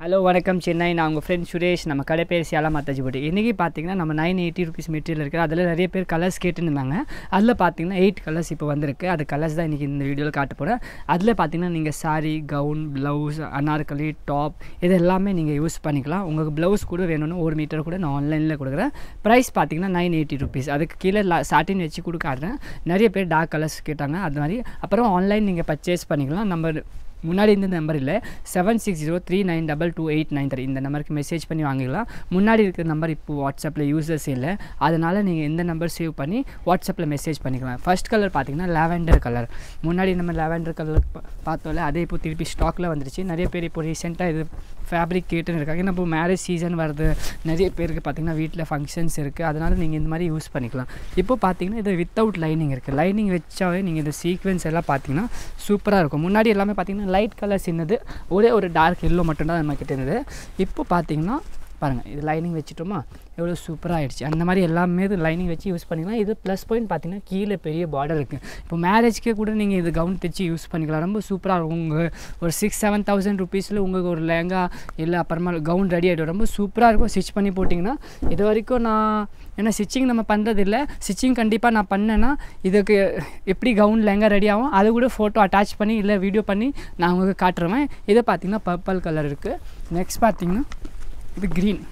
hello வணக்கம் சென்னை நான் உங்கள் ஃப்ரெண்ட் சுரேஷ் நம்ம கடை பேர் சேலா மாத்தாஜி போட்டு இன்றைக்கி பார்த்தீங்கன்னா நம்ம நைன் எயிட்டி ருபீஸ் மெட்டீரியல் இருக்குது அதில் நிறைய பேர் கலர்ஸ் கேட்டுருந்தாங்க அதில் பார்த்தீங்கன்னா எயிட் கலர்ஸ் இப்போ வந்திருக்கு அது கலர்ஸ் தான் இன்றைக்கி இந்த வீடியோவில் காட்ட போகிறேன் அதில் பார்த்தீங்கன்னா நீங்கள் saree gown blouse Anarkali top இது எல்லாமே நீங்கள் யூஸ் பண்ணிக்கலாம் உங்களுக்கு ப்ளவுஸ் கூட வேணும்னு ஒரு மீட்டர் கூட நான் ஆன்லைனில் கொடுக்குறேன் ப்ரைஸ் பார்த்தீங்கன்னா நைன் எயிட்டி ருபீஸ் அதுக்கு கீழே சாட்டின் வச்சு கொடுக்காடுறேன் நிறைய பேர் டார்க் கலர்ஸ் கேட்டாங்க அது மாதிரி அப்புறம் ஆன்லைன் நீங்கள் பர்ச்சேஸ் பண்ணிக்கலாம் நம்ம முன்னாடி இந்த நம்பர் இல்லை seven six zero three nine double two eight nine three இந்த நம்பருக்கு மெசேஜ் பண்ணி வாங்கிக்கலாம் முன்னாடி இருக்கிற நம்பர் இப்போ வாட்ஸ்அப்பில் யூசர்ஸ் இல்லை அதனால் நீங்கள் இந்த நம்பர் சேவ் பண்ணி வாட்ஸ்அப்பில் மெசேஜ் பண்ணிக்கலாம் ஃபர்ஸ்ட் கலர் பார்த்தீங்கன்னா லாவெண்டர் கலர் முன்னாடி நம்ம லாவெண்டர் கலர் பார்த்தோம்ல அதே இப்போ திருப்பி ஸ்டாக்கில் வந்துருச்சு நிறைய பேர் இப்போ ரீசெண்டாக இது ஃபேப்ரிக் கேட்டுன்னு இருக்காங்க ஏன்னா இப்போ மேரேஜ் சீசன் வருது நிறைய பேருக்கு பார்த்தீங்கன்னா வீட்டில் ஃபங்க்ஷன்ஸ் இருக்குது அதனால் நீங்கள் இந்த மாதிரி யூஸ் பண்ணிக்கலாம் இப்போ பார்த்தீங்கன்னா இது வித்தவுட் லைனிங் இருக்குது லைனிங் வச்சாவே நீங்கள் இந்த சீக்வன்ஸ் எல்லாம் பார்த்தீங்கன்னா சூப்பராக இருக்கும் முன்னாடி எல்லாமே பார்த்தீங்கன்னா லைட் கலர் சின்னது ஒரே ஒரு டார்க் எல்லோ மட்டும்தான் நம்ம கிட்ட இருந்தது இப்போ பார்த்தீங்கன்னா பாருங்கள் இது லைனிங் வச்சுட்டோமா எவ்வளோ சூப்பராக ஆகிடுச்சு அந்த மாதிரி எல்லாமே இது லைனிங் வச்சு யூஸ் பண்ணிக்கலாம் இது ப்ளஸ் பாயிண்ட் பார்த்தீங்கன்னா கீழே பெரிய பார்டர் இருக்குது இப்போ மேரேஜ்க்கே கூட நீங்கள் இது கவுன் தைச்சு யூஸ் பண்ணிக்கலாம் ரொம்ப சூப்பராக இருக்கும் உங்கள் ஒரு சிக்ஸ் செவன் தௌசண்ட் ருபீஸில் உங்களுக்கு ஒரு லேங்கா இல்லை அப்புறமா கவுன் ரெடி ஆகிடும் ரொம்ப சூப்பராக இருக்கும் ஸ்டிச் பண்ணி போட்டிங்கன்னா இது வரைக்கும் நான் ஏன்னா ஸ்டிச்சிங் நம்ம பண்ணுறது இல்லை ஸ்டிச்சிங் கண்டிப்பாக நான் பண்ணேன்னா இதுக்கு எப்படி கவுன் லேங்கா ரெடி ஆகும் அதை கூட ஃபோட்டோ அட்டாச் பண்ணி இல்லை வீடியோ பண்ணி நான் உங்களுக்கு காட்டுறேன் இதை பார்த்தீங்கன்னா பர்பிள் கலர் இருக்குது நெக்ஸ்ட் பார்த்தீங்கன்னா இது க்ரீன்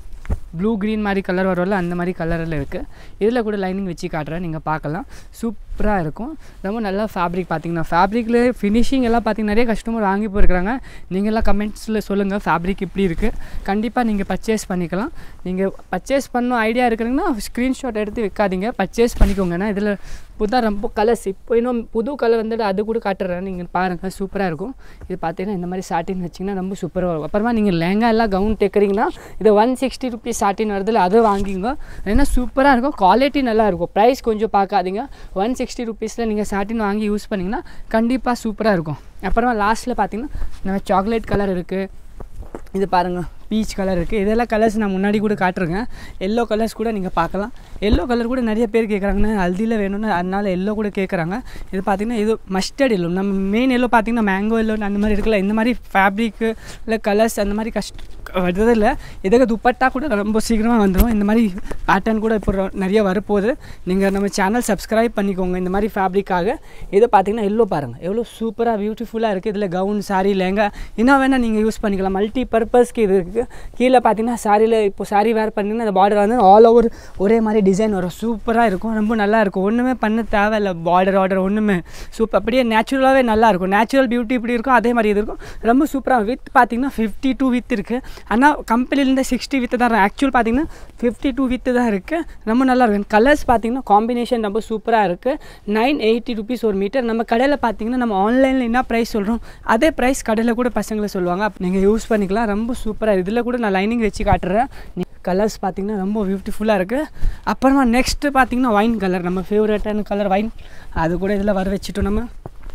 ப்ளூ க்ரீன் மாதிரி கலர் வரும்ல அந்த மாதிரி கலரில் இருக்குது இதில் கூட லைனிங் வச்சு காட்டுறேன் நீங்கள் பார்க்கலாம் சூப்பராக இருக்கும் ரொம்ப நல்லா ஃபேப்ரிக் பார்த்தீங்கன்னா ஃபேப்ரிக்கில் ஃபினிஷிங் எல்லாம் பார்த்தீங்கன்னா நிறைய கஸ்டமர் வாங்கி போயிருக்கிறாங்க நீங்கள்லாம் கமெண்ட்ஸில் சொல்லுங்கள் ஃபேப்ரிக் இப்படி இருக்குது கண்டிப்பாக நீங்கள் பர்ச்சேஸ் பண்ணிக்கலாம் நீங்கள் பர்ச்சேஸ் பண்ணணும் ஐடியா இருக்கிறீங்கன்னா ஸ்க்ரீன்ஷாட் எடுத்து வைக்காதீங்க பர்ச்சேஸ் பண்ணிக்கோங்க ஏன்னா இதில் புதுதாக ரொம்ப கலர்ஸ் இப்போ இன்னும் புது கலர் வந்துட்டு அது கூட காட்டுறேன் நீங்கள் பாருங்கள் சூப்பராக இருக்கும் இது பார்த்தீங்கன்னா இந்த மாதிரி சாட்டின் வச்சிங்கன்னா ரொம்ப சூப்பராக இருக்கும் அப்புறமா நீங்கள் லெங்கா எல்லாம் கவுன் தைக்கிறீங்கன்னா இது ஒன் சிக்ஸ்டி ருபீஸ் சாட்டின் வருதுல அதை வாங்கிங்க ஏன்னா சூப்பராக இருக்கும் குவாலிட்டி நல்லா இருக்கும் ப்ரைஸ் கொஞ்சம் பார்க்காதீங்க ஒன் சிக்ஸ்டி ருபீஸில் நீங்கள் சாட்டின் வாங்கி யூஸ் பண்ணிங்கன்னா கண்டிப்பாக சூப்பராக இருக்கும் அப்புறமா லாஸ்ட்டில் பார்த்தீங்கன்னா நம்ம சாக்லேட் கலர் இருக்குது இது பாருங்கள் பீச் கலர் இருக்குது இதெல்லாம் கலர்ஸ் நான் முன்னாடி கூட காட்டுருக்கேன் எல்லோ கலர்ஸ் கூட நீங்கள் பார்க்கலாம் எல்லோ கலர் கூட நிறைய பேர் கேட்குறாங்கன்னா ஹல்தியில் வேணும்னு அதனால எல்லோ கூட கேட்குறாங்க இது பார்த்திங்கன்னா இது மஸ்டர்ட் எல்லோ நம்ம மெயின் எல்லோ பார்த்திங்கன்னா மேங்கோ எல்லோ அந்த மாதிரி இருக்குல்ல இந்த மாதிரி ஃபேப்ரிக்கு இல்லை கலர்ஸ் அந்த மாதிரி கஷ்ட வருதில்ல இதுக்கு துப்பட்டா கூட ரொம்ப சீக்கிரமாக வந்துடும் இந்த மாதிரி பேட்டர்ன் கூட இப்போ நிறைய வரப்போகுது நீங்கள் நம்ம சேனல் சப்ஸ்கிரைப் பண்ணிக்கோங்க இந்த மாதிரி ஃபேப்ரிக்காக இதை பார்த்திங்கன்னா எல்லோ பாருங்கள் எவ்வளோ சூப்பராக பியூட்டிஃபுல்லாக இருக்குது இதில் கவுன் சாரீ லேங்கா என்ன வேணால் நீங்கள் யூஸ் பண்ணிக்கலாம் மல்டி பர்பஸ்க்கு இது இருக்குது கீழே பார்த்தீங்கன்னா சாரியில் இப்போ சாரீ வேர் பண்ணிங்கன்னா அந்த பார்டர் வந்து ஆல் ஓவர் ஒரே மாதிரி டிசைன் வரும் சூப்பராக இருக்கும் ரொம்ப நல்லா இருக்கும் ஒன்றுமே பண்ண தேவையில்ல பார்டர் ஆர்டர் ஒன்றுமே சூப்பர் அப்படியே நேச்சுரலாகவே நல்லா இருக்கும் நேச்சுரல் பியூட்டி இப்படி இருக்கும் அதே மாதிரி இது இருக்கும் ரொம்ப சூப்பராக வித் பார்த்தீங்கன்னா ஃபிஃப்டி டூ வித் இருக்குது ஆனால் கம்பெனிலேருந்து சிக்ஸ்டி வித்து தான் ஆக்சுவல் பார்த்தீங்கன்னா ஃபிஃப்டி டூ வித்து தான் இருக்குது ரொம்ப நல்லா இருக்கும் கலர்ஸ் பார்த்தீங்கன்னா காம்பினேஷன் ரொம்ப சூப்பராக இருக்குது நைன் எயிட்டி ருபீஸ் ஒரு மீட்டர் நம்ம கடையில் பார்த்தீங்கன்னா நம்ம ஆன்லைனில் என்ன ப்ரைஸ் சொல்கிறோம் அதே ப்ரைஸ் கடையில் கூட பசங்களை சொல்லுவாங்க நீங்கள் யூஸ் பண்ணிக்கலாம் ரொம்ப சூப்பராக இதில் கூட நான் லைனிங் வச்சு காட்டுறேன் கலர்ஸ் பார்த்திங்கன்னா ரொம்ப பியூட்டிஃபுல்லாக இருக்குது அப்புறமா நெக்ஸ்ட்டு பார்த்திங்கன்னா ஒயின் கலர் நம்ம ஃபேவரட்டான கலர் ஒயின் அது கூட இதில் வர வச்சுட்டோம் நம்ம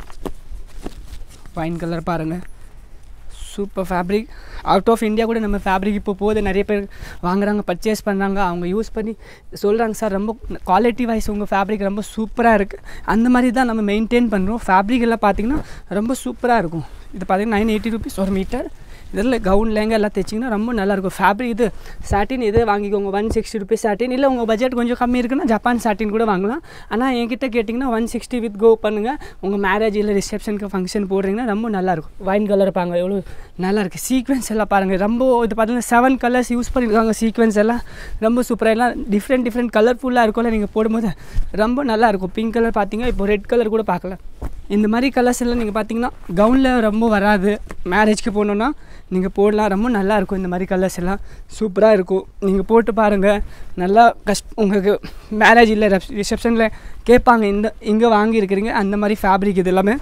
ஒயின் கலர் பாருங்கள் super fabric out of India கூட நம்ம ஃபேப்ரிக் இப்போ போகுது நிறைய பேர் வாங்குறாங்க பர்ச்சேஸ் பண்ணுறாங்க அவங்க யூஸ் பண்ணி சொல்கிறாங்க சார் ரொம்ப குவாலிட்டி வைஸ் உங்கள் ஃபேப்ரிக் ரொம்ப சூப்பராக இருக்குது அந்த மாதிரி தான் நம்ம மெயின்டைன் பண்ணுறோம் ஃபேப்ரிக் எல்லாம் பார்த்திங்கன்னா ரொம்ப சூப்பராக இருக்கும் இது பார்த்திங்கன்னா நைன் எயிட்டி ருபீஸ் ஒரு மீட்டர் இதில் கவுன் லேங்கா எல்லாம் தைச்சிங்கன்னா ரொம்ப நல்லாயிருக்கும் ஃபேப்ரிக் இது சாட்டின் இது வாங்கிக்கோங்க ஒன் சிக்ஸ்டி ருபீஸ் சாட்டின் இல்லை உங்கள் பட்ஜெட் கொஞ்சம் கம்மி இருக்குன்னா ஜப்பான் சாட்டின் கூட வாங்கலாம் ஆனால் என்கிட்ட கேட்டிங்கன்னா ஒன் சிக்ஸ்டி வித் கோ பண்ணுங்கள் உங்கள் மேரேஜ் இல்லை ரிசப்ஷனுக்கு ஃபங்க்ஷன் போடுறீங்கன்னா ரொம்ப நல்லாயிருக்கும் வைன் கலர் பாருங்க எவ்வளோ நல்லாயிருக்கு சீக்வன்ஸ் எல்லாம் பாருங்கள் ரொம்ப இது பார்த்தீங்கன்னா செவன் கலர்ஸ் யூஸ் பண்ணியிருக்காங்க சீக்வன்ஸ் எல்லாம் ரொம்ப சூப்பராக எல்லாம் டிஃப்ரெண்ட் டிஃப்ரெண்ட் கலர்ஃபுல்லாக இருக்கும்ல நீங்கள் போடும்போது ரொம்ப நல்லாயிருக்கும் பிங்க் கலர் பார்த்தீங்க இப்போ ரெட் கலர் கூட பார்க்கல இந்த மாதிரி கலர்ஸ் எல்லாம் நீங்கள் பார்த்தீங்கன்னா கவுனில் ரொம்ப வராது மேரேஜ்க்கு போகணுன்னா நீங்கள் போடலாம் ரொம்ப நல்லாயிருக்கும் இந்த மாதிரி கலர்ஸ் எல்லாம் சூப்பராக இருக்கும் நீங்கள் போட்டு பாருங்கள் நல்லா கஷ்ட உங்களுக்கு மேரேஜ் இல்லை ரிசப்ஷனில் கேட்பாங்க இந்த இங்கே வாங்கியிருக்கிறீங்க அந்த மாதிரி ஃபேப்ரிக் இது எல்லாமே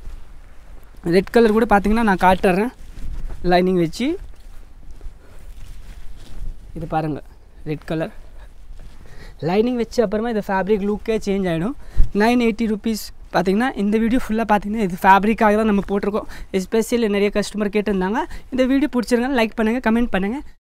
ரெட் கலர் கூட பார்த்தீங்கன்னா நான் காட்டுறேன் லைனிங் வச்சு இது பாருங்கள் ரெட் கலர் லைனிங் வச்ச அப்புறமா இந்த ஃபேப்ரிக் லுக்கே சேஞ்ச் ஆகிடும் நைன் எயிட்டி ருபீஸ் பார்த்தீங்கன்னா இந்த வீடியோ ஃபுல்லாக பார்த்தீங்கன்னா இது ஃபேப்ரிக்காக தான் நம்ம போட்டிருக்கோம் எஸ்பெஷலி நிறைய கஸ்டமர் கேட்டிருந்தாங்க இந்த வீடியோ பிடிச்சிருங்க லைக் பண்ணுங்கள் கமெண்ட் பண்ணுங்கள்